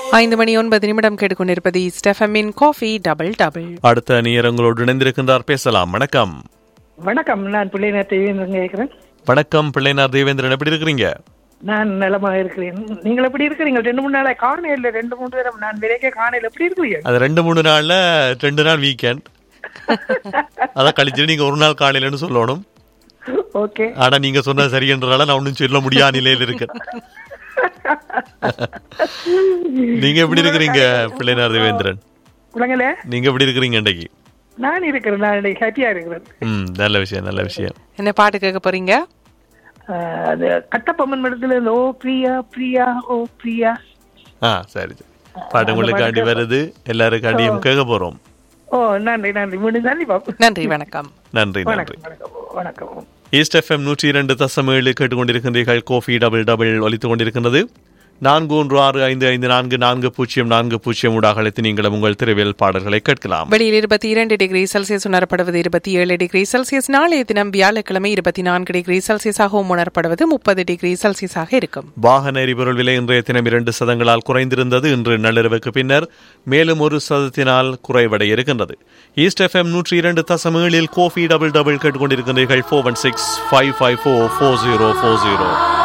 ஐந்து மணி ஒன்பது நிமிடம் கேட்டுக்கொண்டிருப்பது ஸ்டெஃபமின் காஃபி டபுள் டபுள் அடுத்த நேரங்களோடு இணைந்திருக்கின்றார் பேசலாம் வணக்கம் வணக்கம் நான் பிள்ளைநார் தேவேந்திரன் கேட்கிறேன் வணக்கம் பிள்ளைனார் தேவேந்திரன் எப்படி இருக்கிறீங்க நான் நலமாக இருக்கிறேன் நீங்கள் எப்படி இருக்கிறீங்க ரெண்டு மூணு நாளா காணையில் ரெண்டு மூணு நேரம் நான் விரைக்க காணையில் எப்படி இருக்கிறீங்க அது ரெண்டு மூணு நாள்ல ரெண்டு நாள் வீக்கெண்ட் அதான் கழிச்சு நீங்க ஒரு நாள் காலையிலன்னு சொல்லணும் ஓகே ஆனா நீங்க சொன்னது சரியன்றனால நான் ஒன்னும் சொல்ல முடியாத நிலையில இருக்கேன் நீங்க எப்படி இருக்கிறீங்க பிள்ளைனார் தேவேந்திரன் குழந்தைல நீங்க எப்படி இருக்கிறீங்க இன்றைக்கு நான் இருக்கிறேன் நான் இன்னைக்கு ஹாப்பியா இருக்கிறேன் ம் நல்ல விஷயம் நல்ல விஷயம் என்ன பாட்டு கேட்க போறீங்க ஆஹ், அது கட்டப்பம்மன் மடத்துல இருந்து, ஓ பிரியா பிரியா ஓ பிரியா ஆ சரி சரி பாட்டு உங்களுக்கு அடி வருது எல்லாருக்கும் அடியும் கேட்க போறோம் ஓ நன்றி நன்றி முடிஞ்சு நன்றி பாப்பு நன்றி வணக்கம் நன்றி நன்றி வணக்கம் வணக்கம் வணக்கம் ஈஸ்ட் எஃப்எம் நூற்றி இரண்டு தசம் ஏழு கேட்டுக்கொண்டிருக்கின்றீர்கள் கோஃபி டபுள் டபுள் ஒலித்துக் கொண்டிருக்கின்றது நான்கு ஒன்று ஆறு ஐந்து ஐந்து நான்கு நான்கு பூஜ்ஜியம் நான்கு பூஜ்ஜியம் ஊடாக அழைத்து நீங்கள் உங்கள் திரைவியல் பாடல்களை கேட்கலாம் வெளியில் இருபத்தி இரண்டு டிகிரி செல்சியஸ் உணரப்படுவது இருபத்தி ஏழு டிகிரி செல்சியஸ் நாளைய தினம் வியாழக்கிழமை இருபத்தி நான்கு டிகிரி செல்சியஸாகவும் உணரப்படுவது முப்பது டிகிரி செல்சியஸாக இருக்கும் வாகன எரிபொருள் விலை இன்றைய தினம் இரண்டு சதங்களால் குறைந்திருந்தது இன்று நள்ளிரவுக்கு பின்னர் மேலும் ஒரு சதத்தினால் குறைவடைய இருக்கின்றது ஈஸ்ட் எஃப்எம் நூற்றி இரண்டு தசம் ஏழில் கோஃபி டபுள் டபுள் கேட்டுக்கொண்டிருக்கின்றீர்கள் four one six five five four four zero four zero